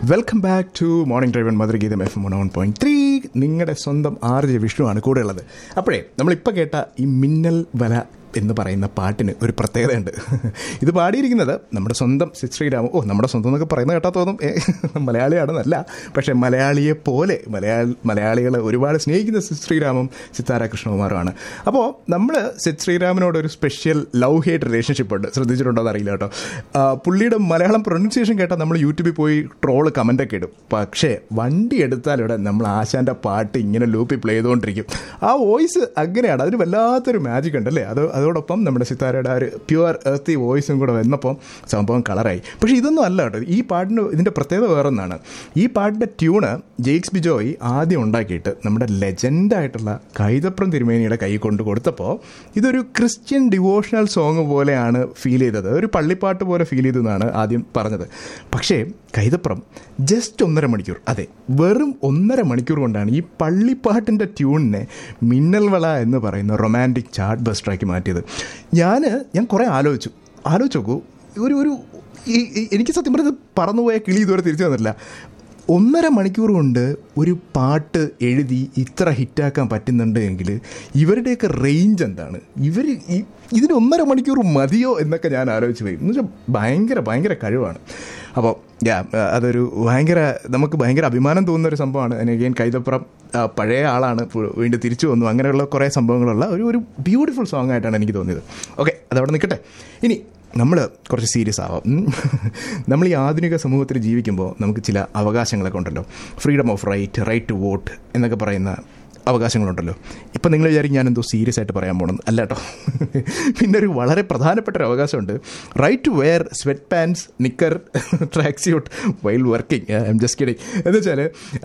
Welcome back to morning driven Madhurageetham F one point three നിങ്ങളുടെ സ്വന്തം R J വിഷ്ണുവാണ് കൂടെ ഉള്ളത് അപ്പോഴേ നമ്മളിപ്പോൾ കേട്ട ഈ മിന്നൽ വല എന്ന് പറയുന്ന പാട്ടിന് ഒരു പ്രത്യേകതയുണ്ട് ഇത് പാടിയിരിക്കുന്നത് നമ്മുടെ സ്വന്തം സിദ് ശ്രീരാമൻ ഓ നമ്മുടെ സ്വന്തം എന്നൊക്കെ പറയുന്ന കേട്ടാൽ തോന്നും ഏ, മലയാളിയാണെന്നല്ല പക്ഷേ മലയാളിയെ പോലെ മലയാള മലയാളികളെ ഒരുപാട് സ്നേഹിക്കുന്ന സിദ് ശ്രീരാമും സിത്താര കൃഷ്ണകുമാറുമാണ് അപ്പോൾ നമ്മൾ സിദ് ശ്രീരാമനോട് ഒരു സ്പെഷ്യൽ ലവ് ഹേറ്റ് റിലേഷൻഷിപ്പ് ഉണ്ട് ശ്രദ്ധിച്ചിട്ടുണ്ടോ എന്ന് അറിയില്ല കേട്ടോ ആ, പുള്ളിയുടെ മലയാളം പ്രൊനൗൺസിയേഷൻ കേട്ടാൽ നമ്മൾ യൂട്യൂബിൽ പോയി ട്രോള് കമൻ്റൊക്കെ ഇടും പക്ഷേ വണ്ടി എടുത്താലിവിടെ നമ്മൾ ആശാൻ്റെ പാട്ട് ഇങ്ങനെ ലൂപ്പിൽ പ്ലേ ചെയ്തുകൊണ്ടിരിക്കും ആ വോയിസ് അങ്ങനെയാണ് അതിന് വല്ലാത്തൊരു മാജിക് ഉണ്ടല്ലേ അത് അതോടൊപ്പം നമ്മുടെ സിത്താരയുടെ ആ ഒരു പ്യുവർ എർത്തി വോയിസും കൂടെ വന്നപ്പോൾ സംഭവം കളറായി പക്ഷേ ഇതൊന്നും അല്ല കേട്ടോ ഈ പാട്ടിന് ഇതിൻ്റെ പ്രത്യേകത വേറൊന്നാണ് ഈ പാട്ടിൻ്റെ ട്യൂണ് ജെയ്ക്സ് ബിജോയ് ആദ്യം ഉണ്ടാക്കിയിട്ട് നമ്മുടെ ലെജൻഡായിട്ടുള്ള കൈതപ്രം തിരുമേനിയുടെ കൈ കൊണ്ട് കൊടുത്തപ്പോൾ ഇതൊരു ക്രിസ്ത്യൻ ഡിവോഷണൽ സോങ് പോലെയാണ് ഫീൽ ചെയ്തത് ഒരു പള്ളിപ്പാട്ട് പോലെ ഫീൽ ചെയ്തു എന്നാണ് ആദ്യം പറഞ്ഞത് പക്ഷേ കൈതപ്രം ജസ്റ്റ് ഒന്നര മണിക്കൂർ അതെ വെറും ഒന്നര മണിക്കൂർ കൊണ്ടാണ് ഈ പള്ളിപ്പാട്ടിൻ്റെ ട്യൂണിനെ മിന്നൽ വള എന്ന് പറയുന്ന റൊമാൻറ്റിക് ചാർട്ട് ബസ്റ്ററാക്കി മാറ്റിയത് ഞാൻ ഞാൻ കുറേ ആലോചിച്ചു ആലോചിച്ച് നോക്കൂ ഒരു ഒരു ഈ- ഈ- എനിക്ക് സത്യം പറഞ്ഞത് പറന്നുപോയ കിളി ഇതുവരെ തിരിച്ചു വന്നിട്ടില്ല ഒന്നര മണിക്കൂർ കൊണ്ട് ഒരു പാട്ട് എഴുതി ഇത്ര ഹിറ്റാക്കാൻ പറ്റുന്നുണ്ട് എങ്കിൽ ഇവരുടെയൊക്കെ റേഞ്ച് എന്താണ് ഇവർ ഈ ഇതിന് ഒന്നര മണിക്കൂർ മതിയോ എന്നൊക്കെ ഞാൻ ആലോചിച്ച് പോയി എന്ന് വെച്ചാൽ ഭയങ്കര ഭയങ്കര കഴിവാണ് അപ്പോൾ യാ അതൊരു ഭയങ്കര നമുക്ക് ഭയങ്കര അഭിമാനം തോന്നുന്ന ഒരു സംഭവമാണ് അഗെയിൻ കൈതപ്പുറം ആ, പഴയ ആളാണ് പു- വീണ്ടും തിരിച്ചു വന്നു അങ്ങനെയുള്ള കുറേ സംഭവങ്ങളുള്ള ഒരു ഒരു ബ്യൂട്ടിഫുൾ സോങ് ആയിട്ടാണ് എനിക്ക് തോന്നിയത് ഓക്കെ അതവിടെ നിൽക്കട്ടെ ഇനി നമ്മൾ കുറച്ച് സീരിയസ് ആവാം ഉം. നമ്മൾ ഈ ആധുനിക സമൂഹത്തിൽ ജീവിക്കുമ്പോൾ നമുക്ക് ചില അവകാശങ്ങളൊക്കെ ഉണ്ടല്ലോ freedom of right right to vote എന്നൊക്കെ പറയുന്ന അവകാശങ്ങളുണ്ടല്ലോ ഇപ്പം നിങ്ങൾ വിചാരിക്കും ഞാൻ എന്തോ സീരിയസ് ആയിട്ട് പറയാൻ പോകണം അല്ല കേട്ടോ പിന്നെ ഒരു വളരെ പ്രധാനപ്പെട്ട ഒരു അവകാശമുണ്ട് right to wear sweat pants knicker track suit while working I'm just kidding എന്ന് വെച്ചാൽ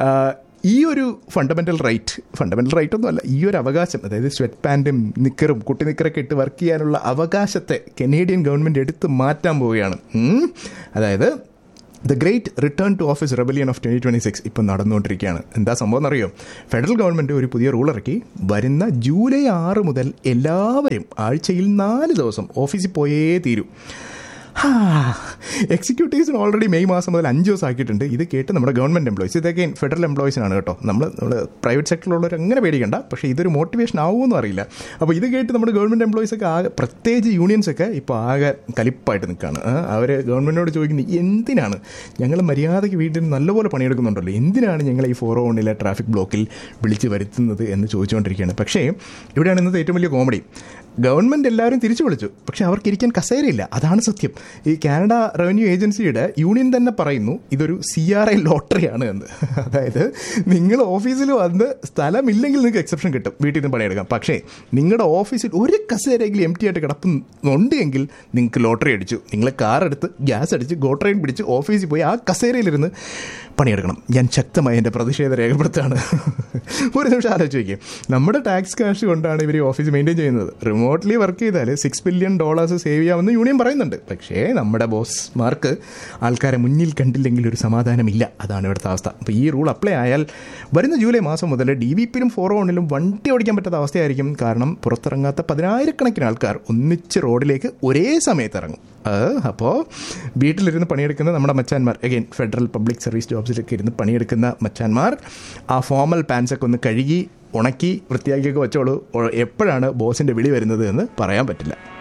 ഈ ഒരു ഫണ്ടമെൻ്റൽ റൈറ്റ് ഫണ്ടമെൻ്റൽ റൈറ്റ് ഒന്നും അല്ല ഈ ഒരു അവകാശം അതായത് സ്വെറ്റ് പാൻറ്റും നിക്കറും കുട്ടി നിക്കറൊക്കെ ഇട്ട് വർക്ക് ചെയ്യാനുള്ള അവകാശത്തെ കനേഡിയൻ ഗവൺമെൻറ് എടുത്ത് മാറ്റാൻ പോവുകയാണ് ഉം. അതായത് the great return to office rebellion of twenty twenty six ഇപ്പം നടന്നുകൊണ്ടിരിക്കുകയാണ് എന്താ സംഭവം എന്നറിയോ ഫെഡറൽ ഗവൺമെൻറ് ഒരു പുതിയ റൂൾ ഇറക്കി വരുന്ന ജൂലൈ ആറ് മുതൽ എല്ലാവരും ആഴ്ചയിൽ നാല് ദിവസം ഓഫീസിൽ പോയേ തീരൂ എക്സിക്യൂട്ടീവ്സിന് ഓൾറെഡി മെയ് മാസം മുതൽ അഞ്ച് ദിവസം ആക്കിയിട്ടുണ്ട് ഇത് കേട്ട് നമ്മുടെ ഗവൺമെൻറ് എംപ്ലോയീസ് ഇതൊക്കെ ഫെഡറൽ എംപ്ലോയീസിനാണ് കേട്ടോ നമ്മൾ നമ്മൾ പ്രൈവറ്റ് സെക്ടറിലുള്ളവർ അങ്ങനെ പേടിക്കണ്ട പക്ഷേ ഇതൊരു മോട്ടിവേഷൻ ആവുമെന്നും അറിയില്ല അപ്പോൾ ഇത് കേട്ട് നമ്മുടെ ഗവൺമെൻറ് എംപ്ലോയീസ് ഒക്കെ ആകെ പ്രത്യേകിച്ച് യൂണിയൻസ് ഒക്കെ ഇപ്പോൾ ആകെ കലിപ്പായിട്ട് നിൽക്കുകയാണ് അവർ ഗവൺമെൻറ്റിനോട് ചോദിക്കുന്നത് എന്തിനാണ് ഞങ്ങൾ മര്യാദയ്ക്ക് വീട്ടിൽ നല്ലപോലെ പണിയെടുക്കുന്നുണ്ടല്ലോ എന്തിനാണ് ഞങ്ങൾ ഈ ഫോർ വണ്ണിലെ ട്രാഫിക് ബ്ലോക്കിൽ വിളിച്ച് വരുത്തുന്നത് എന്ന് ചോദിച്ചുകൊണ്ടിരിക്കുകയാണ് പക്ഷേ ഇവിടെയാണ് ഇന്നത്തെ ഏറ്റവും വലിയ കോമഡി ഗവൺമെൻറ് എല്ലാവരും തിരിച്ചു വിളിച്ചു പക്ഷേ അവർക്ക് ഇരിക്കാൻ കസേരയില്ല അതാണ് സത്യം ഈ കാനഡ റവന്യൂ ഏജൻസിയുടെ യൂണിയൻ തന്നെ പറയുന്നു ഇതൊരു സി ആർ ഐ ലോട്ടറിയാണ് എന്ന് അതായത് നിങ്ങൾ ഓഫീസിൽ വന്ന് സ്ഥലമില്ലെങ്കിൽ നിങ്ങൾക്ക് എക്സെപ്ഷൻ കിട്ടും വീട്ടിൽ നിന്ന് പണിയെടുക്കാം പക്ഷേ നിങ്ങളുടെ ഓഫീസിൽ ഒരു കസേരയെങ്കിലും എം ടി ആയിട്ട് കിടപ്പുന്നുണ്ട് എങ്കിൽ നിങ്ങൾക്ക് ലോട്ടറി അടിച്ചു നിങ്ങൾ കാർ എടുത്ത് ഗ്യാസ് അടിച്ച് ഗോട്രെയിൻ പിടിച്ച് ഓഫീസിൽ പോയി ആ കസേരയിലിരുന്ന് പണിയെടുക്കണം ഞാൻ ശക്തമായി എൻ്റെ പ്രതിഷേധം രേഖപ്പെടുത്തുകയാണ് ഒരു നിമിഷം ആലോചിച്ച് നോക്കിയേ നമ്മുടെ ടാക്സ് കാശ് കൊണ്ടാണ് ഇവർ ഈ ഓഫീസ് മെയിൻറ്റെയിൻ ചെയ്യുന്നത് റിമോട്ട്ലി വർക്ക് ചെയ്താൽ സിക്സ് ബില്യൺ ഡോളേഴ്സ് സേവ് ചെയ്യാമെന്ന് യൂണിയൻ പറയുന്നുണ്ട് പക്ഷേ നമ്മുടെ ബോസ്മാർക്ക് ആൾക്കാരെ മുന്നിൽ കണ്ടില്ലെങ്കിൽ ഒരു സമാധാനമില്ല അതാണ് ഇവിടുത്തെ അവസ്ഥ അപ്പോൾ ഈ റൂൾ അപ്ലൈ ആയാൽ വരുന്ന ജൂലൈ മാസം മുതൽ ഡി വി പിയിലും ഫോർ വണ്ണിലും വണ്ടി ഓടിക്കാൻ പറ്റാത്ത അവസ്ഥയായിരിക്കും കാരണം പുറത്തിറങ്ങാത്ത പതിനായിരക്കണക്കിന് ആൾക്കാർ ഒന്നിച്ച് റോഡിലേക്ക് ഒരേ സമയത്ത് ഇറങ്ങും അപ്പോൾ വീട്ടിലിരുന്ന് പണിയെടുക്കുന്ന നമ്മുടെ മച്ചാന്മാർ അഗൈൻ ഫെഡറൽ പബ്ലിക് സർവീസ് ജോബ്സിലൊക്കെ ഇരുന്ന് പണിയെടുക്കുന്ന മച്ചാന്മാർ ആ ഫോമൽ പാൻസൊക്കെ ഒന്ന് കഴുകി ഉണക്കി വൃത്തിയാക്കിയൊക്കെ വെച്ചോളൂ ഒ- എപ്പോഴാണ് ബോസിൻ്റെ വിളി വരുന്നത് എന്ന് പറയാൻ പറ്റില്ല